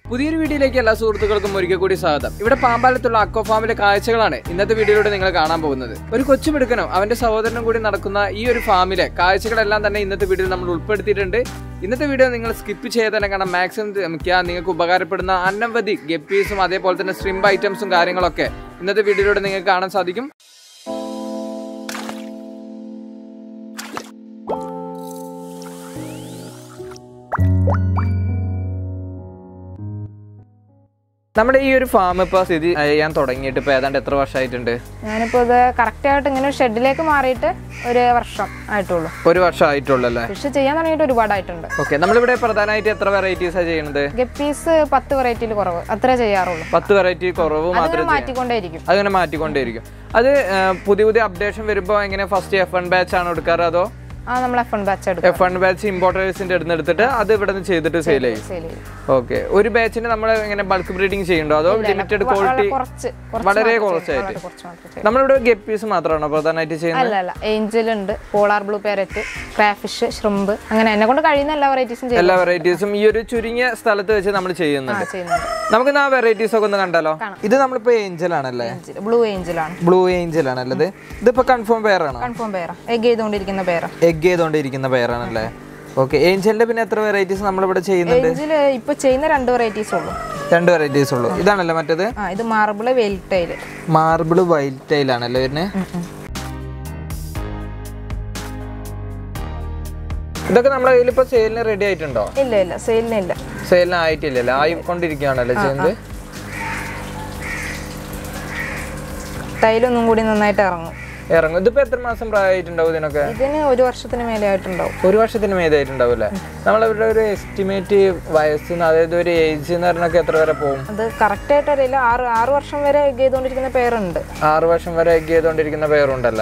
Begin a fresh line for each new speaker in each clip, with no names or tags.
പുതിയൊരു വീഡിയോയിലേക്ക് എല്ലാ സുഹൃത്തുക്കൾക്കും ഒരിക്കൽ കൂടി സ്വാഗതം ഇവിടെ പാമ്പാലത്തുള്ള അക്കോ ഫാമിലെ കാഴ്ചകളാണ് ഇന്നത്തെ വീഡിയോയിലൂടെ നിങ്ങൾ കാണാൻ പോകുന്നത് ഒരു കൊച്ചുമിടുക്കനും അവന്റെ സഹോദരനും കൂടി നടക്കുന്ന ഈ ഒരു ഫാമിലെ കാഴ്ചകളെല്ലാം തന്നെ ഇന്നത്തെ വീഡിയോയിൽ നമ്മൾ ഉൾപ്പെടുത്തിയിട്ടുണ്ട് ഇന്നത്തെ വീഡിയോ നിങ്ങൾ സ്കിപ്പ് ചെയ്ത് തന്നെ കാണാം മാക്സിമം ശ്രമിക്കുക നിങ്ങൾക്ക് ഉപകാരപ്പെടുന്ന അനവധി ഗപ്പീസും അതേപോലെ തന്നെ സ്ട്രിംബ് ഐറ്റംസും കാര്യങ്ങളൊക്കെ ഇന്നത്തെ വീഡിയോയിലൂടെ നിങ്ങൾക്ക് കാണാൻ സാധിക്കും നമ്മുടെ ഈ ഒരു ഫാം ഇപ്പോൾ സ്ഥിതി ചെയ്യാൻ തുടങ്ങിയിട്ട് ഇപ്പോൾ ഏതാണ്ട് എത്ര വർഷമായിട്ടുണ്ട്
ഞാനിപ്പോൾ ഇത് കറക്റ്റായിട്ട് ഇങ്ങനെ ഷെഡിലേക്ക് മാറിയിട്ട് ഒരു വർഷം ആയിട്ടുള്ളൂ
ഒരു വർഷം ആയിട്ടുള്ളല്ലേ
കൃഷി ചെയ്യാൻ തുടങ്ങിയിട്ട് ഒരുപാടായിട്ടുണ്ട്
ഓക്കെ നമ്മളിവിടെ പ്രധാനമായിട്ട് എത്ര വെറൈറ്റീസാണ് ചെയ്യുന്നത്
ഗപ്പീസ് പത്ത് വെറൈറ്റിയിൽ കുറവ് അത്രേ ചെയ്യാറുള്ളൂ
പത്ത് വെറൈറ്റി കുറവ് മാത്രമേ
അതിങ്ങനെ മാറ്റിക്കൊണ്ടേയിരിക്കും
അതിങ്ങനെ മാറ്റിക്കൊണ്ടേയിരിക്കും അത് ആ, പുതിയ പുതിയ അപ്ഡേഷൻ വരുമ്പോൾ എങ്ങനെ ഫസ്റ്റ് എഫ് വൺ ബാച്ച് ആണ് എടുക്കാറ് അതോ
ആ നമ്മൾ എഫ് എൺ ബാച്ച് എടുക്കും
എഫ് വൺ ബാച്ച് ഇമ്പോർട്ടേഴ്സിന്റെ അടുത്ത് എടുത്തിട്ട് അത് ഇവിടെ നിന്ന് ചെയ്തിട്ട് സെയിൽ ചെയ്യും
സെയിൽ ചെയ്യും
ഓക്കെ ഒരു ബാച്ചിന് നമ്മൾ എങ്ങനെ ബൾക്ക് ബ്രീഡിങ് ചെയ്യുന്നുണ്ടോ അതോ ലിമിറ്റഡ് ക്വാളിറ്റി
കുറച്ച് കുറച്ച്
വളരെ
മാത്രം
കുറച്ചായിട്ട്
ചെയ്യും. വളരെ കുറച്ച് മാത്രം ചെയ്യും.
നമ്മളിവിടെ ഗപ്പീസ് മാത്രമാണോ പ്രധാനമായിട്ട് ചെയ്യുന്നത്
അല്ല അല്ല ഏഞ്ചൽ ഉണ്ട് polar blue parrot crayfish shrimp അങ്ങനെ എന്നെ കൊണ്ട് കഴിയുന്ന എല്ലാ വെറൈറ്റീസും ചെയ്യും
എല്ലാ വെറൈറ്റീസും ഈ ഒരു ചുരുങ്ങിയ സ്ഥലത്ത് വെച്ച് നമ്മൾ
ആ
ചെയ്യുന്നുണ്ട്
ചെയ്യുന്നുണ്ട്
നമുക്ക് ആ വെറൈറ്റീസ് ഒക്കെ ഒന്ന് കണ്ടാലോ ഇത് നമ്മളിപ്പോ ഏഞ്ചൽ ആണല്ലേ
ബ്ലൂ ഏഞ്ചലാണ്
ബ്ലൂ ഏഞ്ചൽ ആണല്ലേ ഇത് ഇതിപ്പോ കൺഫേം പെയർ ആണോ
കൺഫേം പേരാ എഗ് ചെയ്തുകൊണ്ടിരിക്കുന്ന പേരാ
എഗ് ചെയ്തോണ്ടിരിക്കുന്ന പെയർ ആണല്ലേ ഓക്കെ ഏഞ്ചലിന്റെ പിന്നെ എത്ര വെറൈറ്റീസ് നമ്മളിവിടെ ചെയ്യുന്നുണ്ട്
ഏഞ്ചിൽ ഇപ്പൊ ചെയ്യുന്ന രണ്ട് വെറൈറ്റീസ് ഉള്ളൂ
രണ്ട് വെറൈറ്റീസ് ഉള്ളൂ ഇതാണല്ലേ മറ്റേത്
ആ ഇത് മാർബിള് വെയിൽറ്റൈല്
മാർബിൾ വൈറ്റ് ടൈൽ ആണല്ലേ വരുന്നത് ഇതൊക്കെ നമ്മുടെ കയ്യിൽ ഇപ്പൊ സെയിലിന് റെഡി ആയിട്ടുണ്ടോ
ഇല്ല ഇല്ല സെയിലിനില്ല
സെയിലിന് ആയിട്ടില്ലല്ലോ ആയിക്കൊണ്ടിരിക്കുകയാണല്ലേ ചെയ്യുന്നത്
ടൈലൊന്നും കൂടി നന്നായിട്ട് ഇറങ്ങും
ഇറങ്ങും ഇതിപ്പോ എത്ര മാസം പ്രായമായിട്ടുണ്ടാവും ഇതിനൊക്കെ
ഇതിന് ഒരു വർഷത്തിന് മേലെ ആയിട്ടുണ്ടാവും
ഒരു വർഷത്തിന് മേതായിട്ടുണ്ടാവും അല്ലേ നമ്മളിവിടെ ഒരു എസ്റ്റിമേറ്റ് വയസ്സ് അതായത് ഒരു ഏജ് എന്ന് പറഞ്ഞൊക്കെ എത്ര വരെ പോകും
അത് കറക്റ്റ് ആയിട്ട് അറിയില്ല ആറ് ആറ് വർഷം വരെ എഗ് ചെയ്തുകൊണ്ടിരിക്കുന്ന പേരുണ്ട്
ആറ് വർഷം വരെ എഗ് ചെയ്തോണ്ടിരിക്കുന്ന പേരുണ്ടല്ലേ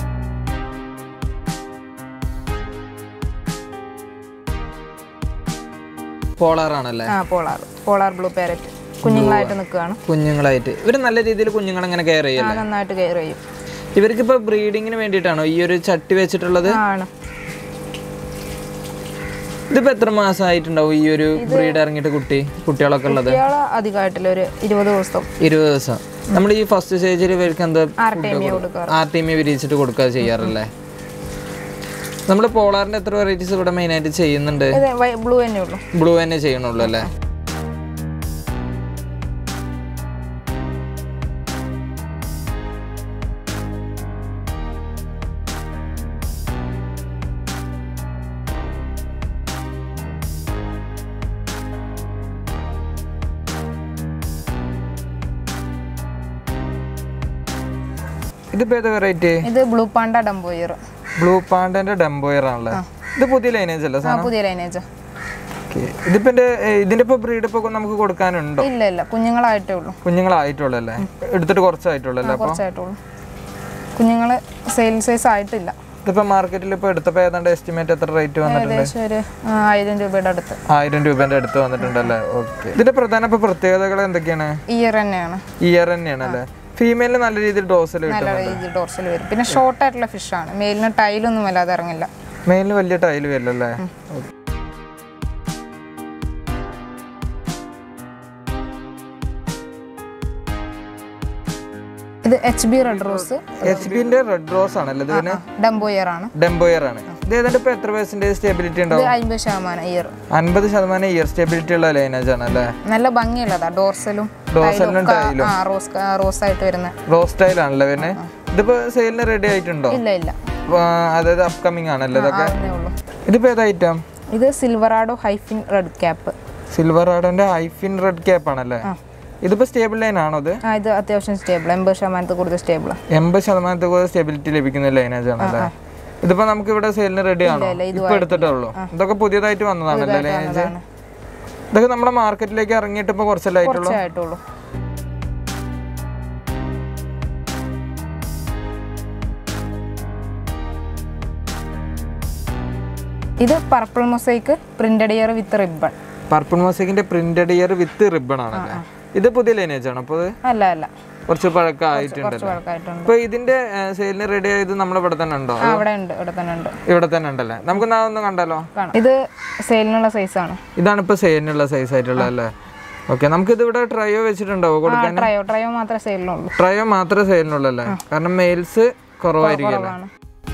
പോളാർ ആണല്ലേ
ആ പോളാർ പോളാർ ബ്ലൂ പാരറ്റ് കുഞ്ഞുങ്ങളായിട്ട് നിൽക്കുകയാണ്
കുഞ്ഞുങ്ങളായിട്ട് ഇവര് നല്ല രീതിയിൽ കുഞ്ഞുങ്ങളെ ഇങ്ങനെ കെയർ
ആ
ചെയ്യല്ലേ
നന്നായിട്ട് കെയർ ചെയ്യും
ഇവർക്ക് ഇപ്പൊ ബ്രീഡിങ്ങിന് വേണ്ടിയിട്ടാണോ ഈ ഒരു ചട്ടി വെച്ചിട്ടുള്ളത്
ആണ്
ഇതിപ്പോ എത്ര മാസമായിട്ടുണ്ടാവും ഈ ഒരു ബ്രീഡ് ഇറങ്ങിയിട്ട് കുട്ടി കുട്ടികളൊക്കെ ഉള്ളത്
കുട്ടികൾ അധികമായിട്ടില്ല ഒരു ഇരുപത് ദിവസം
ഇരുപത് ദിവസം നമ്മൾ ഈ ഫസ്റ്റ് സ്റ്റേജിൽ ഇവർക്ക് എന്താ
ആർട്ടേമിയ കൊടുക്കാറ്
ആർ ടി എം വിരിച്ചിട്ട് കൊടുക്കുക ചെയ്യാറല്ലേ നമ്മൾ പോളാറിന്റെ എത്ര വെറൈറ്റീസ് ഇവിടെ മെയിൻ ആയിട്ട് ചെയ്യുന്നുണ്ട്
ഇത് ബ്ലൂ തന്നെ ഉള്ളൂ
ബ്ലൂ തന്നെ ചെയ്യണുള്ളൂ അല്ലേ ഇതിപ്പോ ഏതാ വെറൈറ്റി
ഇത് ബ്ലൂ പാണ്ട ഡംബോയർ
ബ്ലൂ പാണ്ടന്റെ ഡംബോയർ ആണല്ലേ ഇത് പുതിയ ലൈനേജ് അല്ലേ
ആ
സാധനം
പുതിയ ലൈനേജ്
Okay. ഇതിപ്പോ എന്റെ ഇതിന്റെ ഇപ്പൊ ബ്രീഡ് ഇപ്പൊ നമുക്ക് കൊടുക്കാനുണ്ടോ
ഇല്ല ഇല്ല കുഞ്ഞുങ്ങളായിട്ടേ ഉള്ളൂ
കുഞ്ഞുങ്ങളായിട്ടുള്ളല്ലേ എടുത്തിട്ട് കുറച്ചായിട്ടുള്ളല്ലേ അപ്പൊ
കുറച്ചായിട്ടുള്ളൂ കുഞ്ഞുങ്ങൾ സെയിൽ സൈസ് ആയിട്ടില്ല
ഇതിപ്പോ മാർക്കറ്റിൽ ഇപ്പൊ എടുത്തപ്പോ ഏതാണ്ട് എസ്റ്റിമേറ്റ് എത്ര റേറ്റ് വന്നിട്ടുണ്ട്
ഏകദേശം ഒരു ആ, ആയിരം രൂപയുടെ അടുത്ത്
ആയിരം രൂപന്റെ അടുത്ത് വന്നിട്ടുണ്ടല്ലേ ഓക്കെ ഇതിന്റെ പ്രധാന ഇപ്പൊ പ്രത്യേകതകൾ എന്തൊക്കെയാണ്
ഇയർ തന്നെയാണ്
ഇയർ തന്നെയാണല്ലേ ഫീമെയിലിന് നല്ല രീതിയിൽ ഡോസിൽ
നല്ല
കിട്ടും
രീതിയിൽ ഡോർസൽ വരും പിന്നെ ഷോർട്ട് ആയിട്ടുള്ള ഫിഷാണ് മെയിലിന് ടൈലൊന്നും വല്ലാതെ ഇറങ്ങില്ല
മെയിലിന് വലിയ ടൈല് വരില്ലല്ലേ Okay.
ഇത് H B red rose
H പിന്റെ റെഡ് റോസ് ആണല്ലേ ഇത് പിന്നെ
ഡംബോയർ ആണ്
ഡെംബോയർ ആണ് ഇത് ഏതാണ്ട് ഇപ്പൊ എത്ര പെർസെന്റേജ് സ്റ്റെബിലിറ്റി
ഇത്
ഉണ്ടാവും
അമ്പത് ശതമാനം ഇയർ
അൻപത് ശതമാനം ഇയർ സ്റ്റെബിലിറ്റി ഉള്ള ലൈനേജ് ആണ് അല്ലേ
നല്ല ഭംഗിയുള്ളതാ ഡോർസലും
ഡോസലിനും ടൈലും
റോസ് റോസ് ആയിട്ട് വരുന്ന
റോസ് ടൈൽ ആണല്ലേ പിന്നെ ഇതിപ്പോ സെയിലിന് റെഡി ആയിട്ടുണ്ടോ
ഇല്ല ഇല്ല
ആ, അതായത് അപ്കമിങ് ആണല്ലേ ഇതൊക്കെ
ആവുന്നേ ഉള്ളൂ
ഇതിപ്പോ ഏത് ഐറ്റം
ഇത് silverado hifin red cap
silver ആഡോന്റെ ഐഫിൻ റെഡ് ക്യാപ്പ് ആണല്ലേ ഇതിപ്പോ സ്റ്റേബിൾ ലൈൻ ആണോ ഇത്
ആ ഇത് അത്യാവശ്യം സ്റ്റേബിൾ എൺപത് ശതമാനത്തിൽ കൂടുതൽ സ്റ്റേബിൾ
എൺപത് ശതമാനത്തിൽ കൂടുതൽ സ്റ്റെബിലിറ്റി ലഭിക്കുന്ന ലൈനേജ് ആണല്ലേ ഇതിപ്പോ നമുക്ക് ഇവിടെ സെയിലിന് റെഡി ആണോ
ഇല്ല, ഇത്
ഇപ്പൊ എടുത്തിട്ടേ ഉള്ളൂ ഇതൊക്കെ പുതിയതായിട്ട് വന്നതാണല്ലേ ലൈനേജ് ഇതൊക്കെ നമ്മുടെ മാർക്കറ്റിലേക്ക് ഇറങ്ങിയിട്ട് ഇപ്പൊ കുറച്ചല്ലേ ആയിട്ടുള്ളൂ
കുറച്ചേ ആയിട്ടുള്ളൂ ഇത് purple mosaic printed ear with ribbon
purple മോസിക്കിന്റെ പ്രിന്റഡ് ഇയർ വിത്ത് റിബൺ ആണല്ലേ ഇത് പുതിയ ലൈനേജ് ആണ് അപ്പൊ ഇത്
അല്ല അല്ല
കുറച്ച് പഴക്കമായിട്ടുണ്ട്
കുറച്ച് വഴക്കായിട്ടുണ്ട്
ഇപ്പൊ ഇതിന്റെ സെയിലിന് റെഡി ആയത് നമ്മൾ ഇവിടെ തന്നെ ഉണ്ടോ
ആ അവിടെ ഉണ്ട് ഇവിടെ തന്നെ ഉണ്ട്
ഇവിടെ തന്നെ ഉണ്ടല്ലേ നമുക്ക് നാ ഒന്ന് കണ്ടാലോ
കാണാം ഇത് സെയിലിനുള്ള സൈസാണ്
ഇതാണ് ഇപ്പൊ സെയിലിനുള്ള സൈസ് ആയിട്ടുള്ളത് അല്ലേ ഓക്കെ നമുക്കിത് ഇവിടെ ട്രയോ വെച്ചിട്ടുണ്ടാവോ
ആ
കൊടുക്കാൻ
ട്രയോ ട്രയോ മാത്രമേ സെയിലുള്ളൂ
ട്രയോ മാത്രമേ സെയിലിനുള്ളല്ലേ കാരണം മെയിൽസ് കുറവായിരിക്കും
കുറവാണ്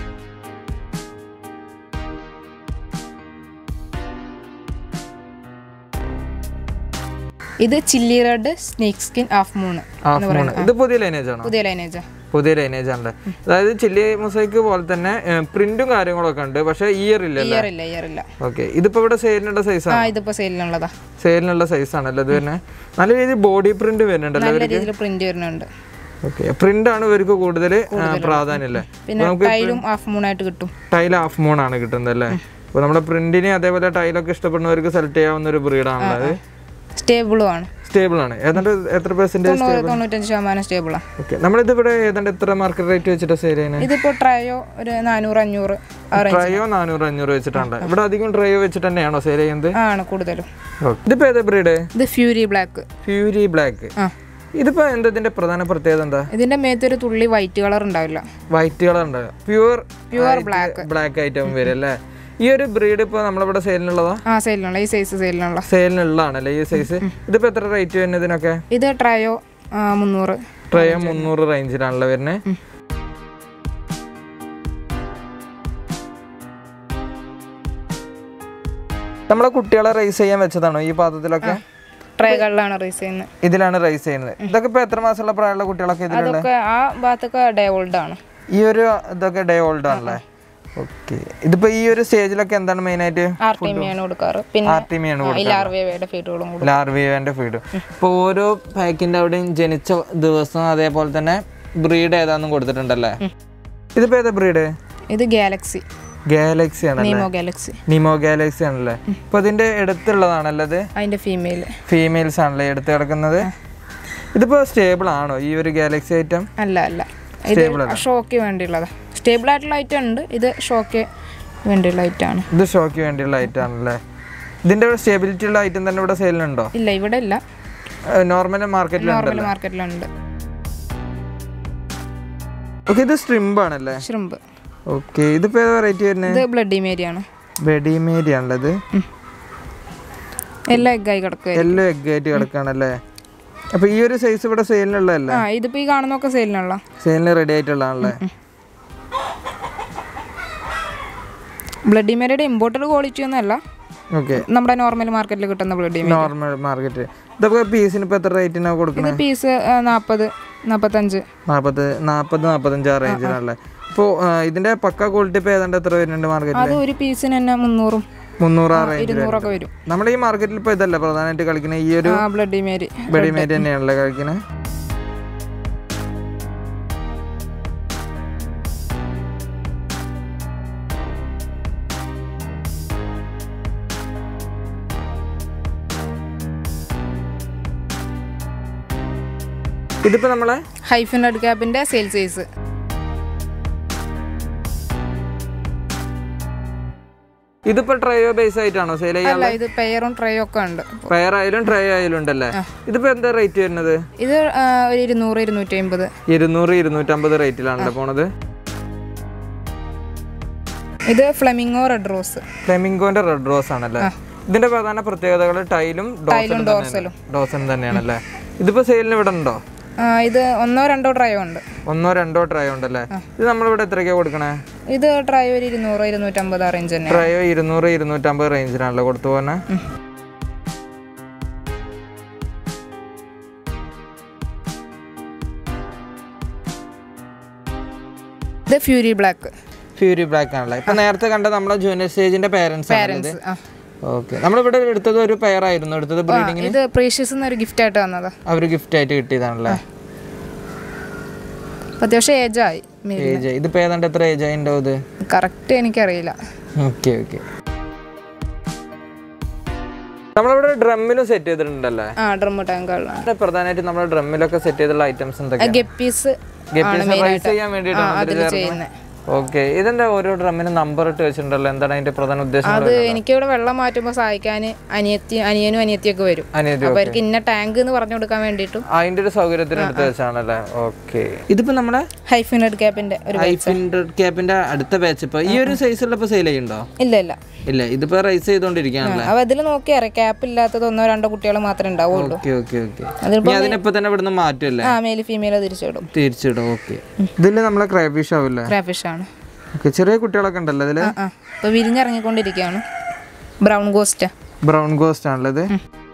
ഇത് chilli red snake skin half moon
half moon ഇത് പുതിയ ലൈനേജ് ആണോ
പുതിയ ലൈനേജ്
പുതിയ ലൈനേജ് ആണ് അതായത് ചില്ലി മൊസൈക്ക് പോലെ തന്നെ പ്രിന്റും കാര്യങ്ങളൊക്കെ ഉണ്ട് പക്ഷേ ഇയർ ഇല്ലല്ലേ
ഇയർ ഇല്ല ഇയർ ഇല്ല
ഓക്കെ ഇതിപ്പോ ഇവിടെ സെയിലിനുള്ള
ആ
സൈസാണ്
ഇതിപ്പോ സെയിലിനുള്ളതാ
സെയിലിനുള്ള സൈസ് ആണല്ലോ ഇത് തന്നെ നല്ല രീതിയിൽ ബോഡി പ്രിന്റ് വരുന്നുണ്ടല്ലോ
നല്ല രീതിയിൽ പ്രിന്റ് വരുന്നുണ്ട്
ഓക്കെ പ്രിന്റ് ആണ് ഇവർക്ക് കൂടുതൽ പ്രാധാന്യം അല്ലേ
പിന്നെ ടൈലും ഹാഫ് മൂൺ ആയിട്ട് കിട്ടും
ടൈൽ ഹാഫ് മൂൺ ആണ് കിട്ടുന്നത് അല്ലേ അപ്പോൾ നമ്മുടെ പ്രിന്റിന് അതേപോലെ ടൈലൊക്കെ ഇഷ്ടപ്പെടുന്നവർക്ക് സെലക്ട് ചെയ്യാവുന്ന ഒരു ബ്രീഡാണല്ലോ അത്
സ്റ്റേബിളും ആണ്
സ്റ്റേബിൾ ആണ് ഏതാണ്ട് എത്ര പെർസെന്റേജ്
തൊണ്ണൂറ് തൊണ്ണൂറ്റഞ്ച് ശതമാനം സ്റ്റേബിളാണ്
ഓക്കെ നമ്മളിത് ഇവിടെ ഏതാണ്ട് എത്ര മാർക്കറ്റ് റേറ്റ് വെച്ചിട്ട് സെയിൽ ചെയ്യുന്നത്
ഇതിപ്പോ ട്രയോ ഒരു നാനൂറ് അഞ്ഞൂറ് ആ range
ട്രയോ നാനൂറ് അഞ്ഞൂറ് വെച്ചിട്ടുണ്ട് ഇവിടെ അധികം ട്രയോ വെച്ചിട്ട് തന്നെയാണോ സെയിൽ ചെയ്യുന്നത്
ആണ് കൂടുതലും
ഓക്കെ ഇതിപ്പോ ഏതാ ബ്രീഡ്
ഇത് ഫ്യൂരി ബ്ലാക്ക്
ഫ്യൂരി ബ്ലാക്ക്
ആ
ഇതിപ്പോ എന്താ ഇതിന്റെ പ്രധാന പ്രത്യേകത എന്താ
ഇതിന്റെ മേത്തൊരു തുള്ളി വൈറ്റ് കളർ ഉണ്ടാവില്ല
വൈറ്റ് കളർ ഉണ്ട് pure
pure black
black item വരും അല്ലേ ഈ ഒരു ബ്രീഡ് ഇപ്പൊ നമ്മളിവിടെ സെയിലിനുള്ളതാ
ആ സെയിലിനുള്ള ഈ സൈസ് സെയിലിനുള്ള
സെയിലിനുള്ളതാണല്ലേ ഈ സൈസ് ഇതിപ്പോ എത്ര റേറ്റ് വരുന്നതിനൊക്കെ
ഇത് ട്രയോ ആ, മുന്നൂറ്
ട്രയോ മുന്നൂറ് റേഞ്ചിലാണല്ലോ വരുന്നത് നമ്മളെ കുട്ടികളെ റേസ് ചെയ്യാൻ വെച്ചതാണോ ഈ പാത്രത്തിലൊക്കെ
ട്രൈകളിലാണ് റേസ് ചെയ്യുന്നത്
ഇതിലാണ് റേസ് ചെയ്യുന്നത് ഇതൊക്കെ ഇപ്പൊ എത്ര മാസമുള്ള പ്രായമുള്ള കുട്ടികളൊക്കെ ഇതിലുള്ള
അതൊക്കെ ആ ഭാഗത്തൊക്കെ ഡേ ഓൾഡ് ആണ്
ഈ ഒരു ഇതൊക്കെ ഡേ ഓൾഡ് ആണല്ലേ ഓക്കെ ഇതിപ്പോ ഈ ഒരു സ്റ്റേജിലൊക്കെ എന്താണ് മെയിൻ ആയിട്ട്
ആർട്ടിമിയാണ് കൊടുക്കാറ് പിന്നെ
ആർട്ടിമിയാണ്
ആ, ഈ ലാർവേയുടെ ഫീഡുകളും കൊടുക്കും
ലാർവിയോന്റെ ഫീഡ് ഇപ്പോൾ ഓരോ പാക്കിന്റെ അവിടെയും ജനിച്ച ദിവസം അതേപോലെ തന്നെ ബ്രീഡ് ഏതാന്നും കൊടുത്തിട്ടുണ്ടല്ലേ ഇതിപ്പോ ഏതാ ബ്രീഡ്
ഇത് ഗാലക്സി
ഗാലക്സി ആണല്ലേ
നീമോ ഗാലക്സി
നിമോ ഗാലക്സി ആണല്ലേ ഇപ്പൊ ഇതിന്റെ അടുത്തുള്ളതാണല്ലേ ഇത്
അതിന്റെ ഫീമെയിൽ
ഫീമെയിൽസ് ആണല്ലേ എടുത്ത് കിടക്കുന്നത് ഇതിപ്പോ സ്റ്റേബിൾ ആണോ ഈ ഒരു ഗാലക്സി ഐറ്റം
അല്ല അല്ല ഇത് ഷോക്ക് വേണ്ടിയുള്ളതാ സ്റ്റേബിൾ ആയിട്ടുള്ള ഐറ്റം ഉണ്ട് ഇത് ഷോക്ക് വേണ്ടിയുള്ള ഐറ്റം ആണ്
ഇത് ഷോക്ക് വേണ്ടിയുള്ള ഐറ്റം ആണല്ലേ ഇതിന്റെ സ്റ്റെബിലിറ്റി ഉള്ള ഐറ്റം തന്നെ ഇവിടെ സെയിലുണ്ടോ
ഇല്ല ഇവിടെ ഇല്ല
നോർമൽ മാർക്കറ്റിലുണ്ടല്ലോ
നോർമൽ മാർക്കറ്റിലുണ്ട്
ഓക്കെ ഇത് സ്ട്രിംബ് ആണല്ലേ
ഷ്രിമ്പ്
ഓക്കെ ഇതിപ്പോ ഏതാ റേറ്റ് വരുന്നത്
ഇത് ബ്ലഡി മേരിയാണ്
വെടിമേരി ആണല്ലോ ഇത്
എല്ലാം എഗ്ഗായി കിടക്കുക
എല്ലാം എഗ് ആയിട്ട് കിടക്കാണല്ലേ അപ്പൊ ഈ ഒരു സൈസ് ഇവിടെ സെയിലിനുള്ളതല്ലേ
ആ ഇതിപ്പോ ഈ കാണുന്നൊക്കെ സെയിലിനുള്ള
സെയിലിന് റെഡി ആയിട്ടുള്ളതാണല്ലേ
ബ്ലഡി മേരിയുടെ ഇമ്പോർട്ടഡ് ക്വാളിറ്റി ഒന്നും അല്ല
ഓക്കെ
നമ്മുടെ നോർമൽ മാർക്കറ്റിൽ കിട്ടുന്ന ബ്ലഡി മേരി
നോർമൽ മാർക്കറ്റ് ഇതൊക്കെ പീസിന് ഇപ്പൊ എത്ര റേറ്റിനാ കൊടുക്കണേ
ഇത് പീസ് നാൽപ്പത് നാൽപ്പത്തഞ്ച്
നാപ്പത് നാപ്പത് നാപ്പത്തഞ്ച് ആ റേഞ്ചിനാണല്ലേ ഇപ്പോൾ ഇതിന്റെ പക്ക ക്വാളിറ്റി ഇപ്പൊ ഏതാണ്ട് എത്ര വരുന്നുണ്ട് മാർക്കറ്റിൽ
അത് ഒരു പീസിന് തന്നെ മുന്നൂറും
മുന്നൂറ് ആ റേഞ്ച്
ഇരുന്നൂറൊക്കെ വരും
നമ്മുടെ ഈ മാർക്കറ്റിൽ ഇപ്പൊ ഇതല്ല പ്രധാനമായിട്ട് കളിക്കുന്ന ഈ ഒരു
ആ ബ്ലഡി മേരി
വെടിമേറ്റ് തന്നെയാണല്ലേ കളിക്കുന്നത് ഇതിപ്പോ നമ്മളെ
ഹൈഫൻ റെഡ് ക്യാപ്പിന്റെ സെയിൽ സൈസ്
ഇതിപ്പോ ട്രയോ ബേസ് ആയിട്ടാണോ സെയിൽ ചെയ്യാൻ
അല്ല ഇത് പെയറും ട്രേയും ഒക്കെ ഉണ്ട്
ഫയർ ആയാലും ട്രൈ ആയാലും ഉണ്ടല്ലേ ഇതിപ്പോ എന്താ റേറ്റ് വരുന്നത്
ഇത് ആ, ഒരു ഇരുന്നൂറ് ഇരുന്നൂറ്റി അമ്പത്
ഇരുന്നൂറ് ഇരുന്നൂറ്റമ്പത് റേറ്റിലാണല്ലോ പോണത്
ഇത് ഫ്ലെമിങ്ങോ റെഡ് റോസ്
ഫ്ലെമിംഗോന്റെ റെഡ് റോസ് ആണല്ലേ ഇതിന്റെ പ്രധാന പ്രത്യേകതകൾ ടൈലും
ടൈലും ഡോർസലും
ഡോസൻ തന്നെയാണല്ലേ ഇതിപ്പോ സെയിലിന് ഇവിടെ ഉണ്ടോ
ആ, ഇത് ഒന്നോ രണ്ടോ ട്രയോ ഉണ്ട്
ഒന്നോ രണ്ടോ ട്രൈ ഉണ്ടല്ലേ ഇത് നമ്മളിവിടെ എത്രയ്ക്കാ കൊടുക്കണേ
ഇത് ട്രയോ ഒരു ഇരുന്നൂറ് ഇരുന്നൂറ്റമ്പത് ആ റേഞ്ച് തന്നെ
ട്രയോ ഇരുന്നൂറ് ഇരുന്നൂറ്റമ്പത് റേഞ്ചിലാണല്ലോ കൊടുത്തു പോകുന്നത്
ഇത് ഫ്യൂരി ബ്ലാക്ക്
ഫ്യൂരി ബ്ലാക്ക് ആണല്ലേ ഇപ്പൊ നേരത്തെ കണ്ട നമ്മളെ ജൂനിയർ സ്റ്റേജിന്റെ പേരൻസ്
പാരൻസ് ആ
ഓക്കെ നമ്മളിവിടെ എടുത്തത് ഒരു പെയർ ആയിരുന്നു എടുത്തത് ബ്രീഡിങ്
ഇത് പ്രീഷ്യസ് എന്നൊരു ഗിഫ്റ്റ് ആയിട്ട് വന്നതാ
അവർ ഗിഫ്റ്റ് ആയിട്ട് കിട്ടിയതാണല്ലേ
അപ്പൊ അത്യാവശ്യം ഏജ് ആയി
ഏജ് ഇതിപ്പോ ഏതാണ്ട് എത്ര ഏജ് ആയിണ്ടാവും ഇത്
കറക്റ്റ് എനിക്കറിയില്ല
ഓക്കെ ഓക്കെ നമ്മളിവിടെ ഡ്രമ്മിലും സെറ്റ് ചെയ്തിട്ടുണ്ടല്ലേ
ആ ഡ്രം ടാങ്കുകളാണ്
ഇവിടെ പ്രധാനമായിട്ട് നമ്മൾ ഡ്രമ്മിലൊക്കെ സെറ്റ് ചെയ്തിട്ടുള്ള ഐറ്റംസ് എന്തൊക്കെയാണ്
ഗപ്പീസ്
ഗപ്പീസ് റൈസ് ചെയ്യാൻ വേണ്ടിയിട്ടാണ്
അതിൽ ചെയ്യുന്നത്
ഓക്കെ ഇതിന്റെ ഓരോ ഡ്രമ്മിന് നമ്പർ ഇട്ട് വെച്ചിട്ടുണ്ടല്ലോ എന്താണ് അതിന്റെ പ്രധാന ഉദ്ദേശം
അത് എനിക്കിവിടെ വെള്ളം മാറ്റുമ്പോൾ സഹായിക്കാൻ അനിയത്തി അനിയനും അനിയത്തിയൊക്കെ വരും
അനിയത്തി
അപ്പൊ അവർക്ക് ഇന്ന ടാങ്ക് എന്ന് പറഞ്ഞു കൊടുക്കാൻ വേണ്ടിയിട്ടും
അതിന്റെ ഒരു സൗകര്യത്തിന് എടുത്ത് വെച്ചാണല്ലേ ഓക്കെ ഇതിപ്പോ നമ്മുടെ
ഹൈഫിനഡ് ക്യാപ്പിന്റെ ഒരു
ഹൺഡ്രഡ് ക്യാപ്പിന്റെ അടുത്ത ബാച്ച് ഇപ്പൊ ഈ ഒരു സൈസുള്ള ഇപ്പൊ സെയിൽ ചെയ്യുന്നുണ്ടോ
ഇല്ല ഇല്ല
ഇല്ല ഇതിപ്പോ റൈസ് ചെയ്തോണ്ടിരിക്കുകയാണല്ലേ
അപ്പൊ അതിൽ നോക്കിയറിയാം ക്യാപ്പ് ഇല്ലാത്തത് ഒന്നോ രണ്ടോ കുട്ടികൾ മാത്രമേ ഉണ്ടാവുള്ളൂ
ഓക്കെ ഓക്കെ ഓക്കെ
അതിലിപ്പോ
ഇനി അതിനിപ്പോ തന്നെ ഇവിടുന്ന് മാറ്റല്ലേ
ആ മെയിൽ ഫീമെയിൽ തിരിച്ചിടും
തിരിച്ചിടും ഓക്കെ ഇതില് നമ്മളെ ക്രൈഫിഷ് ആവില്ലേ
ക്രാഫിഷ് ആണ്
ഓക്കെ ചെറിയ കുട്ടികളൊക്കെ ഉണ്ടല്ലോ ഇതില്
ആ ആ ഇപ്പൊ വിരിഞ്ഞിറങ്ങിക്കൊണ്ടിരിക്കുകയാണ് ബ്രൗൺ ഗോസ്റ്റ്
ബ്രൗൺ ഗോസ്റ്റ് ആണല്ലോ ഇത്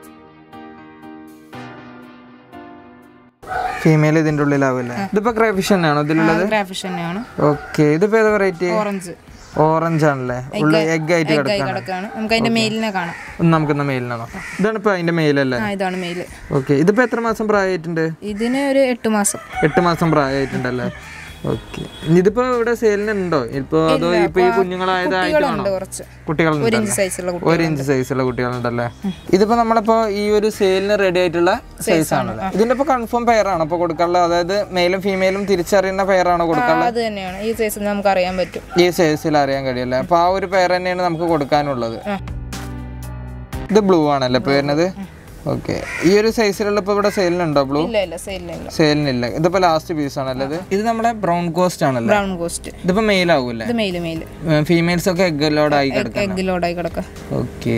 ഫീമെയിൽ ഇതിന്റെ ഉള്ളിലാവില്ലേ ഇതിപ്പോ ക്രൈഫിഷ് തന്നെയാണോ ഇതിലുള്ളത്
ക്രാഫിഷ് തന്നെയാണ്
ഓക്കെ ഇതിപ്പോ ഏതാ വെറൈറ്റി
ഓറഞ്ച്
ഓറഞ്ച് ആണല്ലേ ഉള്ളി എഗ് ആയിട്ട്
ആയി
കിടക്കാണ്
കിടക്കാണ് നമുക്ക് അതിന്റെ മെയിലിനെ കാണാം
ഒന്ന് നമുക്കൊന്ന് മെയിലിനാണോ ഇതാണ് ഇപ്പൊ അതിന്റെ മെയിലല്ലേ
ആ ഇതാണ് മെയില്
ഓക്കെ ഇതിപ്പോ എത്ര മാസം പ്രായമായിട്ടുണ്ട്
ഇതിന് ഒരു എട്ട് മാസം
എട്ട് മാസം പ്രായമായിട്ടുണ്ടല്ലേ ഓക്കെ ഇതിപ്പോ ഇവിടെ സെയിലിന് ഉണ്ടോ ഇപ്പൊ അതോ ഇപ്പൊ ഈ കുഞ്ഞുങ്ങളായതായിട്ടാണോ
കുട്ടികളുണ്ട് കുറച്ച് ഒരു
കുട്ടികളുണ്ടല്ലേ
ഇഞ്ച് സൈസുള്ള കുട്ടി
ഒരു ഇഞ്ച് സൈസുള്ള കുട്ടികളുണ്ടല്ലേ ഇതിപ്പോ നമ്മളിപ്പോ ഈ ഒരു സെയിലിന് റെഡി ആയിട്ടുള്ള സൈസ് ആണല്ലോ ഇതിന്റെ ഇപ്പൊ കൺഫേം പെയറാണോ ഇപ്പൊ കൊടുക്കാനുള്ളത് അതായത് മെയിലും ഫീമെയിലും തിരിച്ചറിയുന്ന പെയറാണോ കൊടുക്കാനുള്ളത്
അത് തന്നെയാണ് ഈ സൈസ് നമുക്ക് അറിയാൻ പറ്റും
ഈ സൈസിൽ അറിയാൻ കഴിയല്ലേ അപ്പൊ ആ ഒരു പെയർ തന്നെയാണ് നമുക്ക് കൊടുക്കാനുള്ളത്
ആ.
ഇത് ബ്ലൂ ആണല്ലേ ഇപ്പൊ വരുന്നത് ഓക്കെ ഈ ഒരു സൈസിലുള്ള ഇപ്പൊ ഇവിടെ സെയിലിനുണ്ടോ ബ്ലൂ
ഇല്ല ഇല്ല സെയിലില്ല
സെയിലിനില്ല ഇതിപ്പോ ലാസ്റ്റ് പീസ് ആണല്ലേ ഇത് ഇത് നമ്മുടെ ബ്രൗൺ കോസ്റ്റ് ആണല്ലേ
ബ്രൗൺ ഗോസ്റ്റ്
ഇതിപ്പോ മെയിൽ ആവൂല്ലേ
ഇത് മെയില് മെയില്
ഫീമെയിൽസ് ഒക്കെ എഗ് ലോഡ് ആയി കിടക്കാം
എഗ് ലോഡായി കിടക്കുക
ഓക്കെ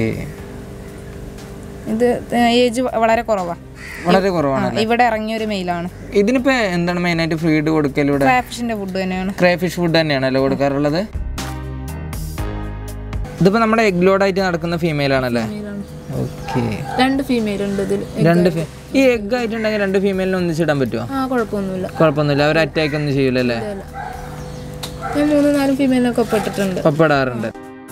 ഇത് ഏജ് വളരെ കുറവാ
വളരെ കുറവാണ്
ആ, ഇവിടെ ഇറങ്ങിയ ഒരു മെയിലാണ്
ഇതിനിപ്പോ എന്താണ് മെയിൻ ആയിട്ട് ഫീഡ് കൊടുക്കലൂടെ
ക്രാഫിഷിന്റെ ഫുഡ് തന്നെയാണ്
ക്രൈഫിഷ് ഫുഡ് തന്നെയാണല്ലോ കൊടുക്കാറുള്ളത് ഇതിപ്പോ നമ്മുടെ എഗ് ലോഡ് ആയിട്ട് നടക്കുന്ന ഫീമെയിൽ ആണല്ലേ ഓക്കെ
രണ്ട് ഫീമെയിൽ ഉണ്ട് ഇതിൽ
രണ്ട് fe- ഈ എഗ് ആയിട്ടുണ്ടെങ്കിൽ രണ്ട് ഫീമെയിലിനെ ഒന്നിച്ചിടാൻ പറ്റുമോ
ആ കുഴപ്പമൊന്നുമില്ല
കുഴപ്പമൊന്നുമില്ല അവർ അറ്റാക്ക് ഒന്നും ചെയ്യൂലല്ലേ
ഞാൻ മൂന്ന് നാല് ഫീമെയിലൊക്കെ ഒപ്പിട്ടിട്ടുണ്ട്
പപ്പടാറുണ്ട്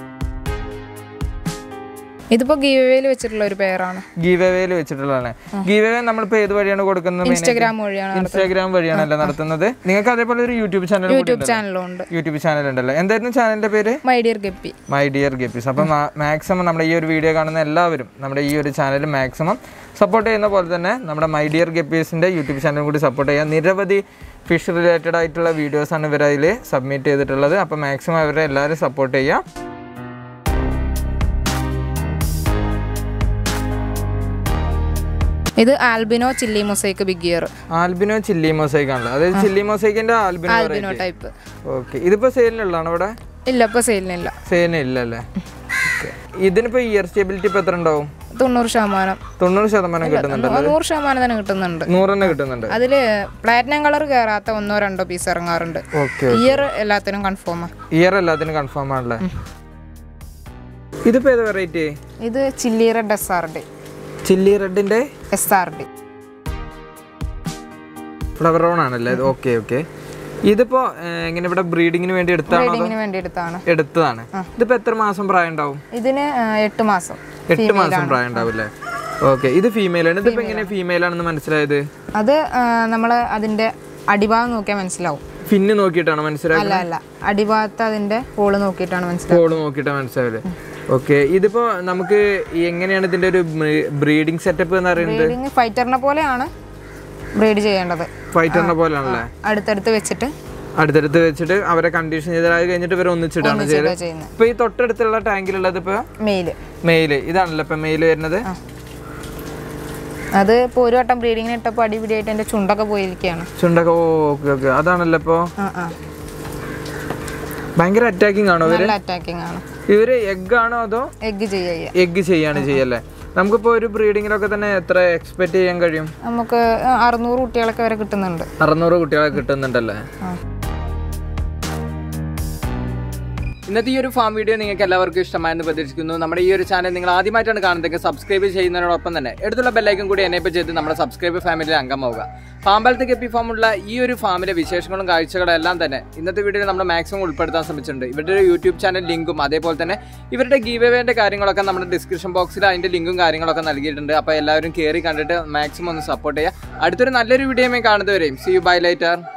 ഇതിപ്പോ ഗീവയിൽ വെച്ചിട്ടുള്ള ഒരു പേരാണ്
ഗീവ് അവേയിൽ വെച്ചിട്ടുള്ളതാണ് ഗീവ് അവേ നമ്മളിപ്പോ ഏത് വഴിയാണ് കൊടുക്കുന്നത് main ആയിട്ട്?
ഇൻസ്റ്റാഗ്രാം വഴിയാണ്
ഇൻസ്റ്റാഗ്രാം വഴിയാണല്ലോ നടത്തുന്നത് നിങ്ങൾക്ക് അതേപോലെ ഒരു യൂട്യൂബ് ചാനൽ
യൂട്യൂബ് ചാനലും ഉണ്ട്
യൂട്യൂബ് ചാനൽ ഉണ്ടല്ലോ എന്തായിരുന്നു ചാനലിന്റെ പേര്
my dear guppy
my dear guppies അപ്പം മാക്സിമം നമ്മുടെ ഈ ഒരു വീഡിയോ കാണുന്ന എല്ലാവരും നമ്മുടെ ഈ ഒരു ചാനൽ മാക്സിമം സപ്പോർട്ട് ചെയ്യുന്ന പോലെ തന്നെ നമ്മുടെ മൈ ഡിയർ ഗപ്പീസിൻ്റെ യൂട്യൂബ് ചാനൽ കൂടി സപ്പോർട്ട് ചെയ്യുക നിരവധി ഫിഷ് റിലേറ്റഡ് ആയിട്ടുള്ള വീഡിയോസാണ് ഇവർ അതിൽ സബ്മിറ്റ് ചെയ്തിട്ടുള്ളത് അപ്പോൾ മാക്സിമം അവരെ എല്ലാവരും സപ്പോർട്ട് ചെയ്യുക
ഇത് albino chilli mosaic big ear
albino chilli mosaic ആണല്ലോ അതായത് ചില്ലി മൊസൈക്കിന്റെ ആൽബിനോ
ആൽബിനോ ടൈപ്പ്
ഓക്കെ ഇതിപ്പോൾ സെയിലിനുള്ളതാണോ ഇവിടെ
ഇല്ല ഇപ്പൊ സെയിലിനില്ല
സെയിലിന് ഇല്ലല്ലേ Okay. ഇതിനിപ്പോൾ ഇയർ സ്റ്റെബിലിറ്റി ഇപ്പോൾ എത്ര ഉണ്ടാവും
തൊണ്ണൂറ് ശതമാനം
തൊണ്ണൂറ് ശതമാനം കിട്ടുന്നുണ്ട്
നൂറ് ശതമാനം തന്നെ കിട്ടുന്നുണ്ട്
നൂറെണ്ണം കിട്ടുന്നുണ്ട്
അതില് പ്ലാറ്റിനം കളർ കയറാത്ത ഒന്നോ രണ്ടോ പീസ് ഇറങ്ങാറുണ്ട്
ഓക്കെ
ഇയർ എല്ലാത്തിനും കൺഫേമാ
ഇയർ എല്ലാത്തിനും കൺഫേം ആണല്ലേ ഇതിപ്പോ ഏത് വെറൈറ്റി
ഇത് chilli red S R D
chilli റെഡിന്റെ
S R D
flower on ആണല്ലേ ഓക്കെ ഓക്കെ ഇതിപ്പോ ഏഹ്, എങ്ങനെ ഇവിടെ ബ്രീഡിങ്ങിന് വേണ്ടി എടുത്താണോ അതോ
ബ്രീഡിങ്ങിന് വേണ്ടി എടുത്താണ്
എടുത്തതാണ് ഇതിപ്പോ എത്ര മാസം പ്രായം ഉണ്ടാവും
ഇതിന് ആ, എട്ട് മാസം
എട്ട് മാസം പ്രായം ഉണ്ടാവില്ലേ ഓക്കെ ഇത് ഫീമെയിൽ ആണ് ഇതിപ്പോ എങ്ങനെ ഫീമെയിൽ ആണെന്ന് മനസ്സിലായത്
അത് ആ, നമ്മള് അതിന്റെ അടിഭാഗം നോക്കിയാൽ മനസ്സിലാവും
ഫിന്ന് നോക്കിയിട്ടാണ് മനസ്സിലായത്
അല്ല അല്ല അടിഭാഗത്ത് അതിന്റെ ഹോള് നോക്കിയിട്ടാണ് മനസ്സിലാവും
കോള് നോക്കിയിട്ടാണ് മനസ്സിലായത് ഓക്കെ ഇതിപ്പോ നമുക്ക് ഈ എങ്ങനെയാണ് ഇതിന്റെ ഒരു ബ്രീഡിംഗ് സെറ്റപ്പ് എന്ന് പറയുന്നത്
ബ്രീഡിങ് ഫൈറ്ററിനെ പോലെയാണ് ബ്രീഡ് ചെയ്യേണ്ടത്
ഫൈറ്ററിനെ പോലെയാണല്ലേ
അടുത്തടുത്ത് വെച്ചിട്ട്
അടുത്തടുത്ത് വെച്ചിട്ട് അവരെ കണ്ടീഷൻ ചെയ്തതായി കഴിഞ്ഞിട്ട് ഇവരെ ഒന്നിച്ചിട്ടാണ് ചെയ്തത്
ഇതാ ചെയ്യുന്നത്
ഇപ്പൊ ഈ തൊട്ടടുത്തുള്ള ടാങ്കിലുള്ളത് ഇപ്പൊ
മെയില്
മെയില് ഇതാണല്ലോ ഇപ്പൊ മെയില് വരുന്നത്
അത് ഇപ്പോൾ ഒരു വട്ടം ബ്രീഡിങ്ങിന് ഇട്ടപ്പോൾ അടിപിടിയായിട്ട് എൻ്റെ ചുണ്ടൊക്കെ പോയിരിക്കുകയാണ്
ചുണ്ടൊക്കെ ഓ ഓക്കെ ഓക്കെ അതാണല്ലോ ഇപ്പൊ
ആ ആ
ഭയങ്കര അറ്റാക്കിംഗ് ആണോ ഇവര്
നല്ല അറ്റാക്കിംഗ് ആണ്
ഇവര് എഗ് ആണോ അതോ
എഗ് ചെയ്യുക
എഗ് ചെയ്യാണ് ചെയ്യല്ലേ നമുക്കിപ്പോ ഒരു ബ്രീഡിങ്ങിലൊക്കെ തന്നെ എത്ര എക്സ്പെക്ട് ചെയ്യാൻ കഴിയും
നമുക്ക് അറുന്നൂറ് കുട്ടികളൊക്കെ വരെ കിട്ടുന്നുണ്ട്
അറുന്നൂറ് കുട്ടികളെ കിട്ടുന്നുണ്ടല്ലേ
ആ
ഇന്നത്തെ ഈ ഒരു ഫാം വീഡിയോ നിങ്ങൾക്ക് എല്ലാവർക്കും ഇഷ്ടമായെന്ന് പ്രതീക്ഷിക്കുന്നു നമ്മുടെ ഈ ഒരു ചാനൽ നിങ്ങൾ ആദ്യമായിട്ടാണ് കാണുന്നതെങ്കിൽ സബ്സ്ക്രൈബ് ചെയ്യുന്നതിനോടൊപ്പം തന്നെ എടുത്തുള്ള ബെല്ലൈക്കൻ കൂടി എനേബിൾ ചെയ്ത് നമ്മുടെ സബ്സ്ക്രൈബ് ഫാമിലിയിൽ അംഗമാവുക പാമ്പാലത്ത് കെപ്പി ഫാമുള്ള ഈ ഒരു ഫാമിലെ വിശേഷങ്ങളും കാഴ്ചകളും എല്ലാം തന്നെ ഇന്നത്തെ വീഡിയോയിൽ നമ്മൾ മാക്സിമം ഉൾപ്പെടുത്താൻ ശ്രമിച്ചിട്ടുണ്ട് ഇവരുടെ ഒരു യൂട്യൂബ് ചാനൽ ലിങ്കും അതേപോലെ തന്നെ ഇവരുടെ ഗീവ് അവേന്റെ കാര്യങ്ങളൊക്കെ നമ്മുടെ ഡിസ്ക്രിപ്ഷൻ ബോക്സിൽ അതിന്റെ ലിങ്കും കാര്യങ്ങളൊക്കെ നൽകിയിട്ടുണ്ട് അപ്പോൾ എല്ലാവരും കയറി കണ്ടിട്ട് മാക്സിമം ഒന്ന് സപ്പോർട്ട് ചെയ്യുക അടുത്തൊരു നല്ലൊരു വീഡിയോയുമായി കാണുന്നവരെയും സി യു ബൈ ലൈറ്റർ